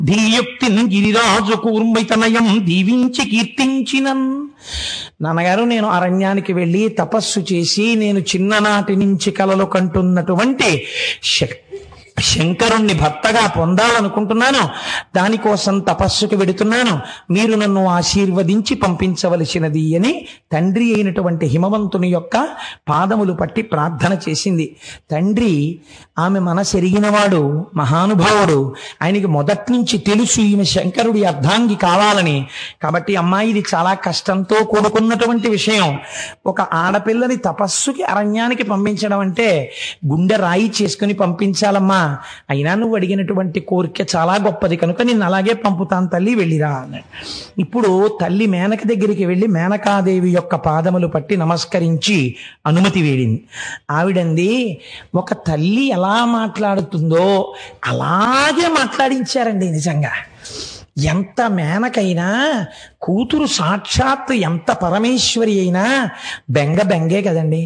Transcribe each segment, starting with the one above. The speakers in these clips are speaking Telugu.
ధీయుక్తిని గిరిరాజు కూర్మైతనయం దీవించి కీర్తించినన్ నాన్నగారు నేను అరణ్యానికి వెళ్ళి తపస్సు చేసి నేను చిన్ననాటి నుంచి కలలు కంటున్నటువంటి శక్ శంకరుణ్ణి భర్తగా పొందాలనుకుంటున్నాను దానికోసం తపస్సుకు వెడుతున్నాను మీరు నన్ను ఆశీర్వదించి పంపించవలసినది అని తండ్రి అయినటువంటి హిమవంతుని యొక్క పాదములు పట్టి ప్రార్థన చేసింది తండ్రి ఆమె మనసెరిగినవాడు మహానుభావుడు ఆయనకి మొదటి నుంచి తెలుసు ఈమె శంకరుడి అర్ధాంగి కావాలని కాబట్టి అమ్మాయి ఇది చాలా కష్టంతో కూడుకున్నటువంటి విషయం ఒక ఆడపిల్లని తపస్సుకి అరణ్యానికి పంపించడం అంటే గుండె రాయి చేసుకుని పంపించాలమ్మా అయినా నువ్వు అడిగినటువంటి కోరిక చాలా గొప్పది కనుక నిన్ను అలాగే పంపుతాను తల్లి వెళ్ళిరా అన్నాడు ఇప్పుడు తల్లి మేనక దగ్గరికి వెళ్ళి మేనకాదేవి యొక్క పాదములు పట్టి నమస్కరించి అనుమతి వేడింది ఆవిడంది ఒక తల్లి ఎలా మాట్లాడుతుందో అలాగే మాట్లాడించారండి నిజంగా ఎంత మేనకైనా కూతురు సాక్షాత్ ఎంత పరమేశ్వరి అయినా బెంగ బెంగే కదండి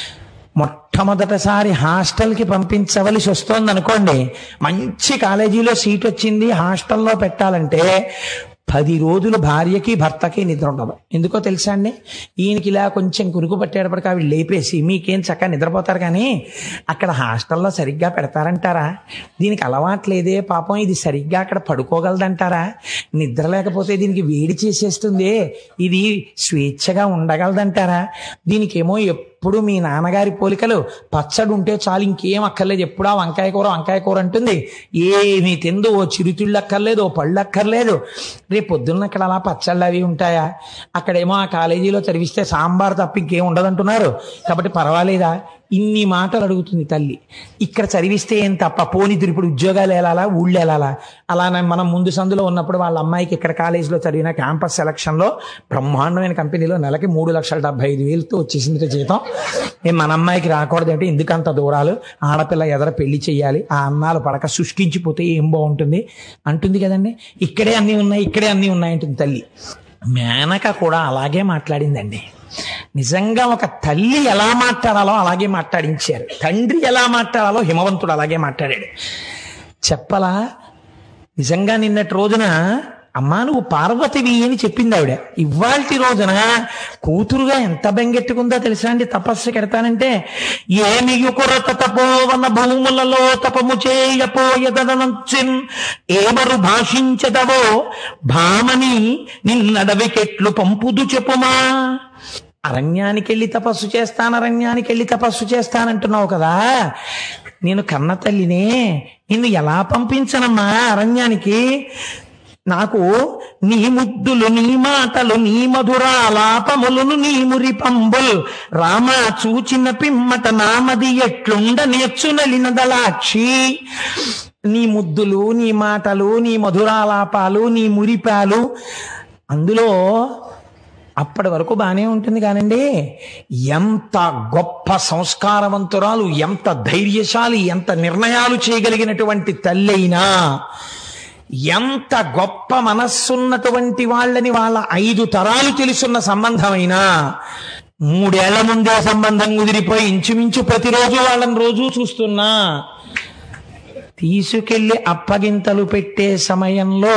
మొట్టమొదటిసారి హాస్టల్కి పంపించవలసి వస్తోంది అనుకోండి మంచి కాలేజీలో సీట్ వచ్చింది హాస్టల్లో పెట్టాలంటే పది రోజులు భార్యకి భర్తకి నిద్ర ఉండదు ఎందుకో తెలుసా అండి ఈయనకి ఇలా కొంచెం కురుకు పట్టేటప్పటికి ఆవిడ లేపేసి మీకేం చక్కగా నిద్రపోతారు కానీ అక్కడ హాస్టల్లో సరిగ్గా పెడతారంటారా దీనికి అలవాట్లేదే పాపం ఇది సరిగ్గా అక్కడ పడుకోగలదంటారా నిద్ర లేకపోతే దీనికి వేడి చేసేస్తుంది ఇది స్వేచ్ఛగా ఉండగలదంటారా దీనికేమో ఎప్పుడు మీ నాన్నగారి పోలికలు పచ్చడి ఉంటే చాలు ఇంకేం అక్కర్లేదు ఎప్పుడా వంకాయ కూర వంకాయ కూర అంటుంది ఏమీ తిందు ఓ చిరుతిళ్ళు అక్కర్లేదు ఓ పళ్ళు అక్కర్లేదు రేపు పొద్దున్న అక్కడ అలా పచ్చళ్ళు అవి ఉంటాయా అక్కడేమో ఆ కాలేజీలో చదివిస్తే సాంబార్ తప్ప ఇంకేం ఉండదంటున్నారు కాబట్టి పర్వాలేదా ఇన్ని మాటలు అడుగుతుంది తల్లి ఇక్కడ చదివిస్తే ఏం తప్ప పోనీతురు ఇప్పుడు ఉద్యోగాలు వెళ్ళాలా ఊళ్ళు వెళ్ళాలా అలా మనం ముందు సందులో ఉన్నప్పుడు వాళ్ళ అమ్మాయికి ఇక్కడ కాలేజీలో చదివిన క్యాంపస్ సెలక్షన్లో బ్రహ్మాండమైన కంపెనీలో నెలకి మూడు లక్షల డెబ్బై ఐదు వేలతో వచ్చేసింది జీతం నేను మన అమ్మాయికి రాకూడదంటే ఎందుకంత దూరాలు ఆడపిల్ల ఎదర పెళ్లి చేయాలి ఆ అన్నాలు పడక శుష్కించిపోతే ఏం బాగుంటుంది అంటుంది కదండి ఇక్కడే అన్నీ ఉన్నాయి ఇక్కడే అన్నీ ఉన్నాయి అంటుంది తల్లి మేనక కూడా అలాగే మాట్లాడిందండి నిజంగా ఒక తల్లి ఎలా మాట్లాడాలో అలాగే మాట్లాడించారు తండ్రి ఎలా మాట్లాడాలో హిమవంతుడు అలాగే మాట్లాడాడు చెప్పలా నిజంగా నిన్నటి రోజున అమ్మా నువ్వు పార్వతివి అని చెప్పింది ఆవిడ ఇవాల్టి రోజున కూతురుగా ఎంత బెంగెట్టుకుందో తెలుసా అండి తపస్సు కెడతానంటే ఏమి కొరత తపోవన భూములలో తపము చేయపోయదనచిన్ ఏమరు భాషించదవో భామని నిన్నడవికెట్లు పంపుదు చెప్పుమా అరణ్యానికి వెళ్ళి తపస్సు చేస్తాను అరణ్యానికి వెళ్ళి తపస్సు చేస్తానంటున్నావు కదా నేను కన్న తల్లినే నిన్ను ఎలా పంపించనమ్మా అరణ్యానికి నాకు నీ ముద్దులు నీ మాటలు నీ మధురాలాపములను నీ మురి పంబుల్ రామ చూచిన పిమ్మట నామది ఎట్లుండ నేర్చునలినదలాక్షి నీ ముద్దులు నీ మాటలు నీ మధురాలాపాలు నీ మురిపాలు అందులో అప్పటి వరకు బాగానే ఉంటుంది కానండి ఎంత గొప్ప సంస్కారవంతురాలు ఎంత ధైర్యశాలి ఎంత నిర్ణయాలు చేయగలిగినటువంటి తల్లి అయినా ఎంత గొప్ప మనస్సున్నటువంటి వాళ్ళని వాళ్ళ ఐదు తరాలు తెలుసున్న సంబంధమైనా మూడేళ్ల ముందే సంబంధం కుదిరిపోయి ఇంచుమించు ప్రతిరోజు వాళ్ళని రోజు చూస్తున్నా తీసుకెళ్లి అప్పగింతలు పెట్టే సమయంలో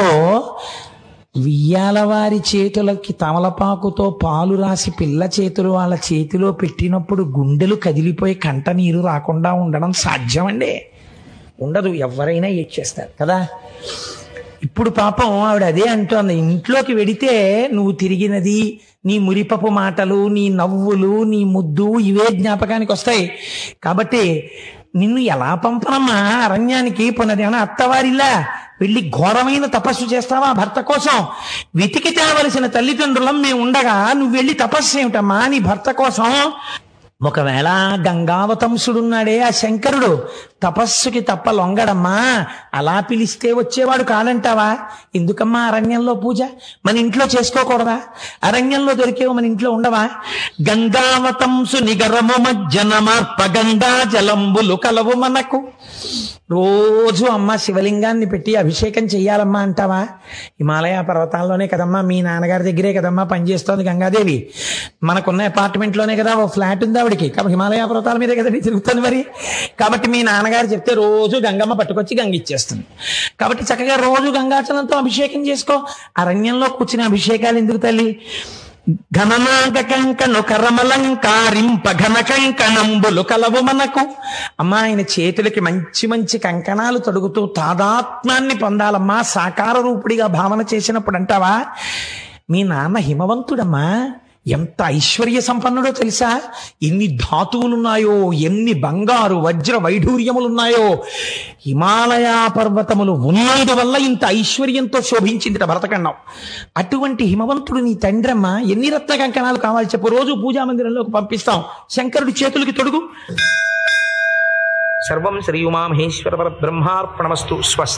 వియ్యాల వారి చేతులకి తమలపాకుతో పాలు రాసి పిల్ల చేతులు వాళ్ళ చేతిలో పెట్టినప్పుడు గుండెలు కదిలిపోయి కంట నీరు రాకుండా ఉండడం సాధ్యమండి ఉండదు ఎవరైనా చేస్తారు కదా ఇప్పుడు పాపం ఆవిడ అదే అంటోంది ఇంట్లోకి వెడితే నువ్వు తిరిగినది నీ మురిపపు మాటలు నీ నవ్వులు నీ ముద్దు ఇవే జ్ఞాపకానికి వస్తాయి కాబట్టి నిన్ను ఎలా పంపనమ్మా అరణ్యానికి పునదేమన్నా అత్తవారిలా వెళ్ళి ఘోరమైన తపస్సు చేస్తావా భర్త కోసం వెతికి తేవలసిన తల్లిదండ్రులం మేము ఉండగా నువ్వు వెళ్ళి తపస్సు ఏమిటమ్మా నీ భర్త కోసం ఒకవేళ గంగావతంసుడున్నాడే ఆ శంకరుడు తపస్సుకి తప్ప లొంగడమ్మా అలా పిలిస్తే వచ్చేవాడు కాదంటావా ఎందుకమ్మా అరణ్యంలో పూజ మన ఇంట్లో చేసుకోకూడదా అరణ్యంలో దొరికేవు మన ఇంట్లో ఉండవా గంగావతంసు నిగరము మజ్జనమార్ప గంగా జలంబులు కలవు మనకు రోజు అమ్మ శివలింగాన్ని పెట్టి అభిషేకం చెయ్యాలమ్మా అంటావా హిమాలయ పర్వతాల్లోనే కదమ్మా మీ నాన్నగారి దగ్గరే కదమ్మా పనిచేస్తోంది గంగాదేవి మనకున్న అపార్ట్మెంట్లోనే కదా ఓ ఫ్లాట్ ఉంది ఆవిడికి కాబట్టి హిమాలయ పర్వతాల మీదే కదండి తిరుగుతుంది మరి కాబట్టి మీ నాన్నగారు అమ్మగారు చెప్తే రోజు గంగమ్మ పట్టుకొచ్చి గంగ ఇచ్చేస్తుంది కాబట్టి చక్కగా రోజు గంగాచలంతో అభిషేకం చేసుకో అరణ్యంలో కూర్చుని అభిషేకాలు ఎందుకు తల్లి ఘననాగ కంకణు కరమలంకారింప ఘన కంకణంబులు కలవు మనకు అమ్మా ఆయన చేతులకి మంచి మంచి కంకణాలు తొడుగుతూ తాదాత్మ్యాన్ని పొందాలమ్మా సాకార రూపుడిగా భావన చేసినప్పుడు అంటావా మీ నాన్న హిమవంతుడమ్మా ఎంత ఐశ్వర్య సంపన్నుడో తెలుసా ఎన్ని ధాతువులున్నాయో ఎన్ని బంగారు వజ్ర వైఢూర్యములున్నాయో హిమాలయ పర్వతములు ఉన్నందువల్ల ఇంత ఐశ్వర్యంతో శోభించింది భరతఖండం అటువంటి హిమవంతుడు నీ తండ్రమ్మ ఎన్ని రత్న కంకణాలు కావాలి చెప్పు రోజు పూజా మందిరంలోకి పంపిస్తాం శంకరుడి చేతులకి తొడుగు సర్వం శ్రీ ఉమామహేశ్వర పర బ్రహ్మార్పణమస్తు స్వస్తి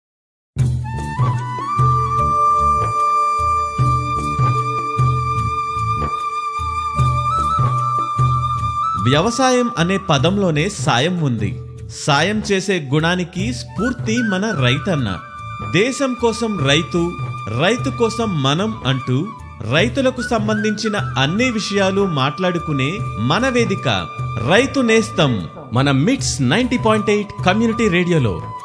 వ్యవసాయం అనే పదంలోనే సాయం ఉంది సాయం చేసే గుణానికి స్ఫూర్తి మన రైతన్న దేశం కోసం రైతు రైతు కోసం మనం అంటూ రైతులకు సంబంధించిన అన్ని విషయాలు మాట్లాడుకునే మన వేదిక రైతు నేస్తం మన మిట్స్ నైంటీ పాయింట్ ఎయిట్ కమ్యూనిటీ రేడియోలో